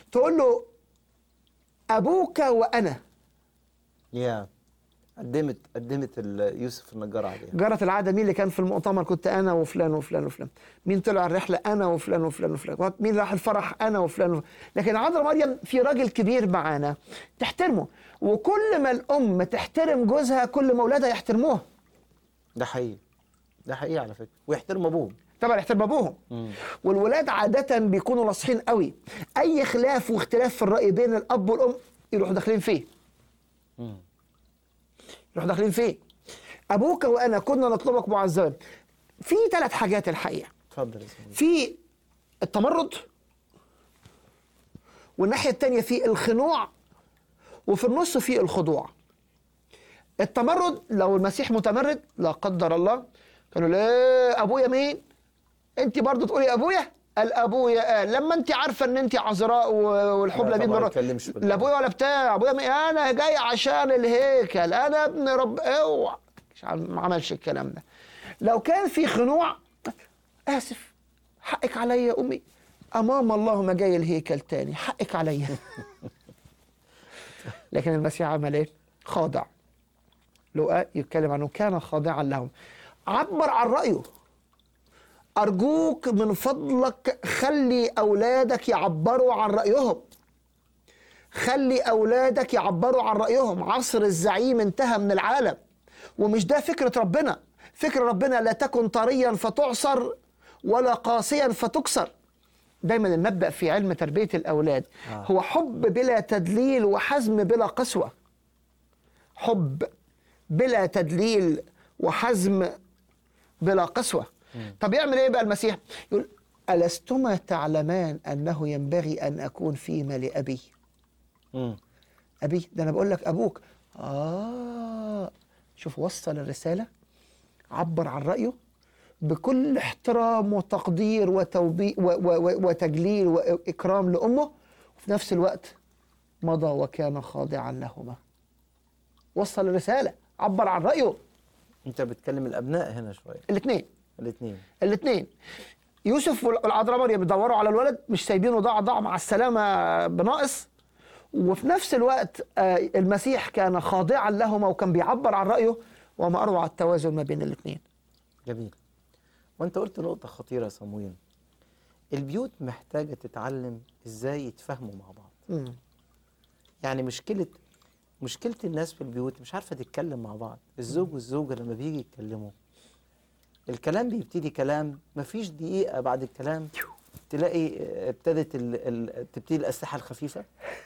تقول له ابوك وانا يا قدمت قدمت ال- يوسف النجار عليها جرت العاده مين اللي كان في المؤتمر كنت انا وفلان وفلان وفلان مين طلع الرحله انا وفلان وفلان وفلان مين راح الفرح انا وفلان وفلان. لكن عذراء مريم في راجل كبير معانا تحترمه وكل ما الام تحترم جوزها كل ما اولادها يحترموها ده حقيقي ده حقيقي على فكره ويحترم ابوهم طبعا يحترم ابوهم والولاد عاده بيكونوا ناصحين قوي اي خلاف واختلاف في الراي بين الاب والام يروحوا داخلين فيه يروحوا داخلين فيه ابوك وانا كنا نطلبك معذبا في ثلاث حاجات الحقيقه اتفضل يا سيدي في التمرد والناحيه الثانيه في الخنوع وفي النص في الخضوع التمرد لو المسيح متمرد لا قدر الله كانوا لا ابويا مين انت برضو تقولي ابويا قال ابويا قال لما انت عارفه ان انت عذراء و- والحبلى لا بين طبعا مرات يتكلمش بالله. لا ابويا ولا بتاع ابويا مين انا جاي عشان الهيكل انا ابن رب اوعى مش عم- ما عملش الكلام ده لو كان في خنوع اسف حقك عليا يا امي امام الله ما جاي الهيكل تاني حقك عليا لكن المسيح عمل ايه خاضع لقاء يتكلم عنه كان خاضعا لهم عبر عن رايه ارجوك من فضلك خلي اولادك يعبروا عن رايهم خلي اولادك يعبروا عن رايهم عصر الزعيم انتهى من العالم ومش ده فكره ربنا فكر ربنا لا تكن طريا فتعصر ولا قاسيا فتكسر دايما المبدا في علم تربيه الاولاد آه. هو حب بلا تدليل وحزم بلا قسوه حب بلا تدليل وحزم بلا قسوة طب يعمل ايه بقى المسيح يقول ألستما تعلمان أنه ينبغي أن أكون فيما لأبي مم. أبي ده أنا بقول لك أبوك آه شوف وصل الرسالة عبر عن رأيه بكل احترام وتقدير وتوبي و و و وتجليل وإكرام لأمه وفي نفس الوقت مضى وكان خاضعا لهما وصل الرسالة عبر عن رأيه انت بتكلم الابناء هنا شويه الاثنين الاثنين الاثنين يوسف والعذراء مريم بيدوروا على الولد مش سايبينه ضاع ضاع مع السلامه بناقص وفي نفس الوقت آه، المسيح كان خاضعا لهما وكان بيعبر عن رايه وما اروع التوازن ما بين الاثنين جميل وانت قلت نقطه خطيره يا صمويل البيوت محتاجه تتعلم ازاي يتفاهموا مع بعض يعني مشكله مشكله الناس في البيوت مش عارفه تتكلم مع بعض الزوج والزوجه لما بيجي يتكلموا الكلام بيبتدي كلام مفيش دقيقه بعد الكلام تلاقي آه، ابتدت ال... ال... تبتدي الاسلحه الخفيفه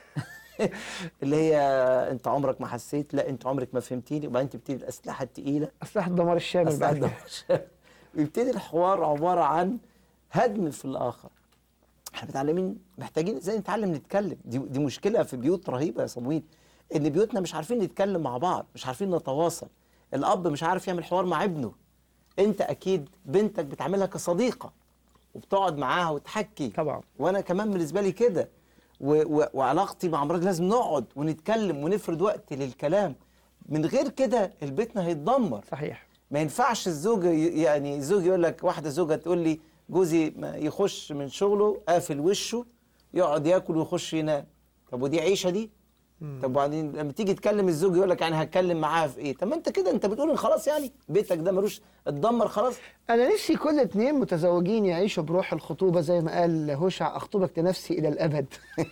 اللي هي انت عمرك ما حسيت لا انت عمرك ما فهمتيني وبعدين تبتدي الاسلحه الثقيله اسلحه الدمار الشامل أصل بعد عندهم كده. شر. ويبتدي الحوار عبارة عن هدم في الآخر احنا متعلمين محتاجين ازاي نتعلم نتكلم دي, دي مشكلة في بيوت رهيبة يا صمويل ان بيوتنا مش عارفين نتكلم مع بعض مش عارفين نتواصل الأب مش عارف يعمل حوار مع ابنه انت اكيد بنتك بتعملها كصديقة وبتقعد معاها وتحكي طبعا. وانا كمان بالنسبة لي كده و- و- وعلاقتي مع مراتي لازم نقعد ونتكلم ونفرد وقت للكلام من غير كده البيتنا هيتدمر صحيح ما ينفعش الزوج ي- يعني الزوج يقول لك واحده زوجه تقول لي جوزي ما يخش من شغله قافل وشه يقعد ياكل ويخش ينام طب ودي عيشه دي طب وبعدين لما تيجي تكلم الزوج يقول لك يعني هتكلم معاها في ايه طب ما انت كده انت بتقول إن خلاص يعني بيتك ده ملوش اتدمر خلاص انا نفسي كل اتنين متزوجين يعيشوا بروح الخطوبه زي ما قال هوشع اخطبك لنفسي الى الابد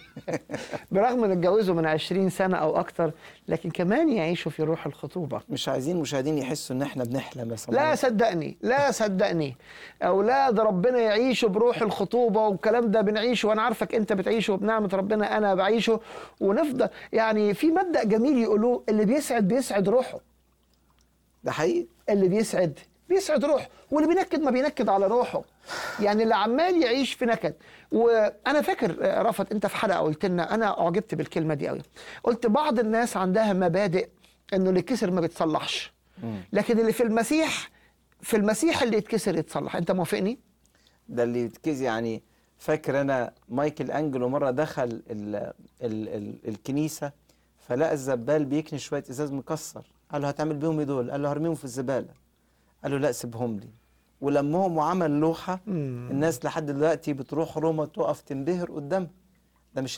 برغم ان اتجوزوا من 20 سنه او اكتر لكن كمان يعيشوا في روح الخطوبه مش عايزين المشاهدين يحسوا ان احنا بنحلم يا صلاح لا صدقني لا صدقني اولاد ربنا يعيشوا بروح الخطوبه والكلام ده بنعيشه وانا عارفك انت بتعيشه وبنعمه ربنا انا بعيشه ونفضل يعني في مبدا جميل يقولوه اللي بيسعد بيسعد روحه ده حقيقي اللي بيسعد بيسعد روحه واللي بينكد ما بينكد على روحه يعني اللي عمال يعيش في نكد وانا فاكر آه، رفعت انت في حلقه قلت لنا انا اعجبت بالكلمه دي قوي قلت بعض الناس عندها مبادئ انه اللي كسر ما بيتصلحش لكن اللي في المسيح في المسيح اللي يتكسر يتصلح انت موافقني ده اللي يتكز يعني فاكر انا مايكل انجلو مره دخل ال ال ال الكنيسه فلقى الزبال بيكني شويه ازاز مكسر قال له هتعمل بيهم ايه دول قال له هرميهم في الزباله قال له لا سيبهم لي ولمهم وعمل لوحه الناس لحد دلوقتي بتروح روما تقف تنبهر قدامها